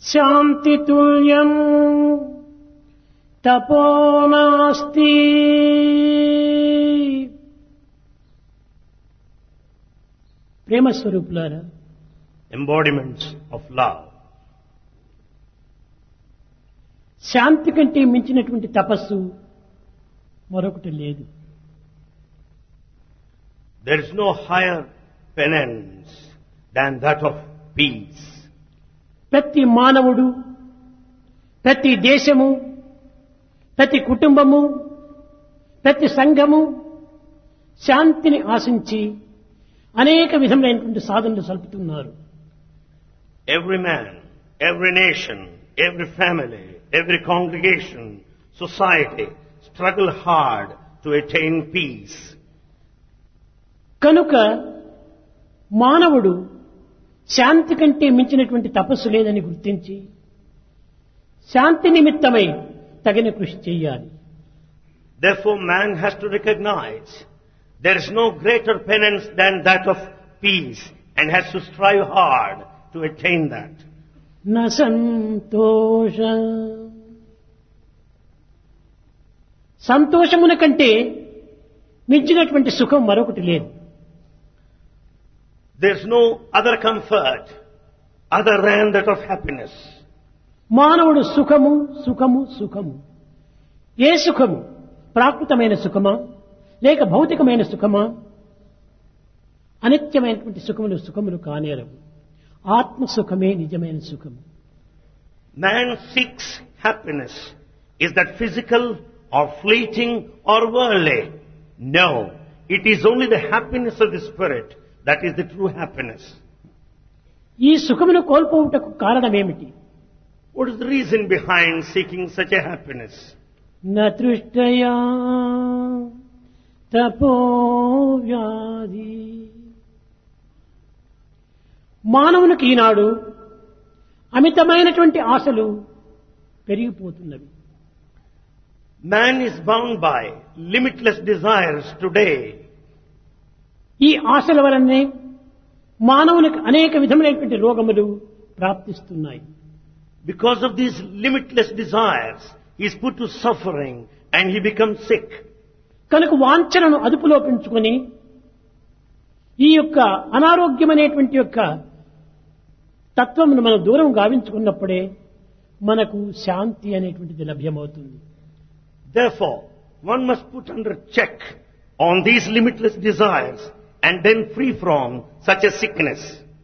శాంతి తుల్యం తపో నాస్తి ప్రేమ స్వరూపులారా embodiments of love. శాంతి కంటే మించినటువంటి తపస్సు మరొకటి లేదు There is no higher penance than that of peace. ప్రతి మానవుడు ప్రతి దేశము ప్రతి కుటుంబము ప్రతి సంఘము శాంతిని ఆశించి అనేక విధములైనటువంటి సాధనలు సల్పుతున్నారు Every man, every nation, every family, every congregation, society struggle hard to attain peace. కనుక మానవుడు శాంతి కంటే మించినటువంటి తపస్సు లేదని గుర్తించి శాంతి నిమిత్తమై తగిన కృషి చేయాలి Therefore man has to recognize there is no greater penance than that of peace and has to strive hard to attain that. న సంతోష సంతోషమున కంటే మించినటువంటి సుఖం మరొకటి లేదు There's no other comfort other than that of happiness. మానవుడు సుఖము సుఖము సుఖము ఏ సుఖము ప్రాకృతమైన సుఖమా లేక భౌతికమైన సుఖమా అనిత్యమైనటువంటి సుఖములు సుఖములు కానేరవు ఆత్మ సుఖమే నిజమైన సుఖము Man seeks happiness. Is that physical or fleeting or worldly? No. It is only the happiness of the spirit that is the true happiness. ఈ సుఖమును కోల్పోవుటకు కారణమేమిటి What is the reason behind seeking such a happiness? నృష్టయా తపో వ్యాధి మానవునికి ఈనాడు అమితమైనటువంటి ఆశలు పెరిగిపోతున్నవి Man is bound by limitless desires today. ఈ ఆశల వలనే మానవునికి అనేక విధములైనటువంటి రోగములు ప్రాప్తిస్తున్నాయి Because of these limitless desires, he is put to suffering and he becomes sick. కనుక వాంఛనను అదుపులో పెంచుకొని ఈ యొక్క అనారోగ్యమనేటువంటి యొక్క తత్వమును మనం దూరం గావించుకున్నప్పుడే మనకు శాంతి అనేటువంటిది లభ్యమవుతుంది Therefore, one must put under check on these limitless desires and then free from such a sickness.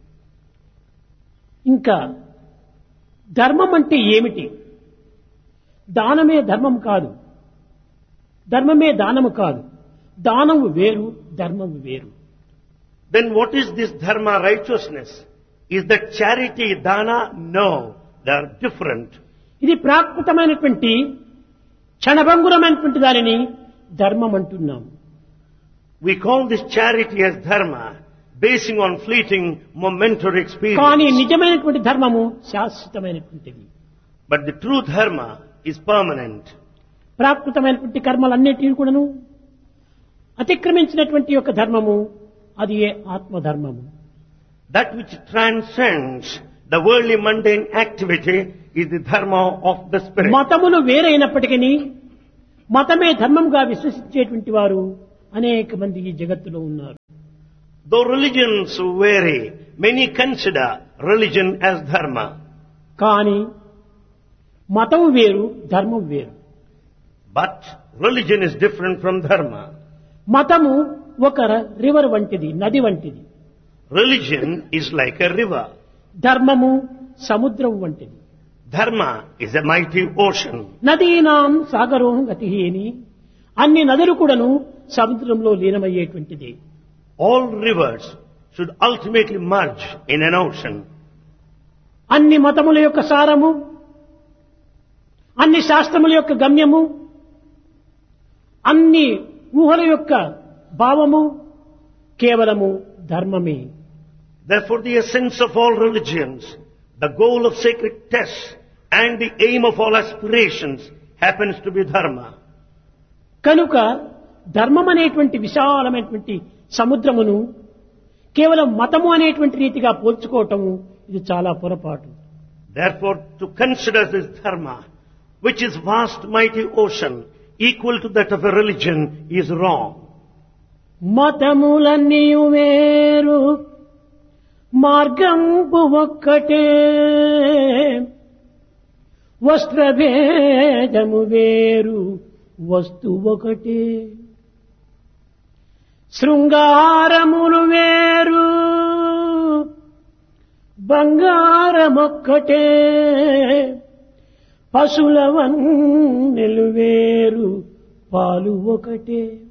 ఇంకా ధర్మం అంటే ఏమిటి దానమే ధర్మం కాదు ధర్మమే దానము కాదు దానము వేరు ధర్మము వేరు Then what is this dharma righteousness? Is that charity, dana? No, they are different. ఇది ప్రాకృతమైనటువంటి క్షణభంగురమైనటువంటి దానిని ధర్మం అంటున్నాం We call this charity as dharma, basing on fleeting momentary కానీ experience. నిజమైనటువంటి ధర్మము శాశ్వతమైనటువంటిది But the true dharma is permanent. ప్రాకృతమైనటువంటి కర్మలన్నిటిని కూడాను అతిక్రమించినటువంటి యొక్క ధర్మము అది ఏ ఆత్మధర్మము That which transcends the worldly mundane activity is the dharma of the spirit. మతములు వేరైనప్పటికీ మతమే ధర్మంగా విశ్వసించేటువంటి వారు అనేక మంది ఈ జగత్తులో ఉన్నారు Though religions vary, many consider religion as dharma. కానీ మతం వేరు ధర్మం వేరు But religion is different from dharma. మతము ఒక ర- రివర్ వంటిది నది వంటిది Religion is like a river. ధర్మము సముద్రం వంటిది Dharma is a mighty ocean. నదీనాం సాగరం గతి అని అన్ని నదులు కూడాను సముద్రంలో లీనమయ్యేటువంటిది All rivers should ultimately merge in an ocean. అన్ని మతముల యొక్క సారము అన్ని శాస్త్రముల యొక్క గమ్యము అన్ని ఊహల యొక్క భావము కేవలము ధర్మమే Therefore the essence of all religions, the goal of sacred tests and the aim of all aspirations happens to be dharma. కనుక ధర్మం అనేటువంటి విశాలమైనటువంటి సముద్రమును కేవలం మతము అనేటువంటి రీతిగా పోల్చుకోవటము ఇది చాలా పొరపాటు Therefore, to consider this dharma, which is vast mighty ocean, equal to that of a religion, is wrong. మతములన్నీ వేరు మార్గంపు ఒక్కటే వస్త్రభేదము వేరు వస్తు ఒకటే శృంగారములు వేరు బంగారమొక్కటే పశుల వన్నెలు వేరు పాలు ఒకటే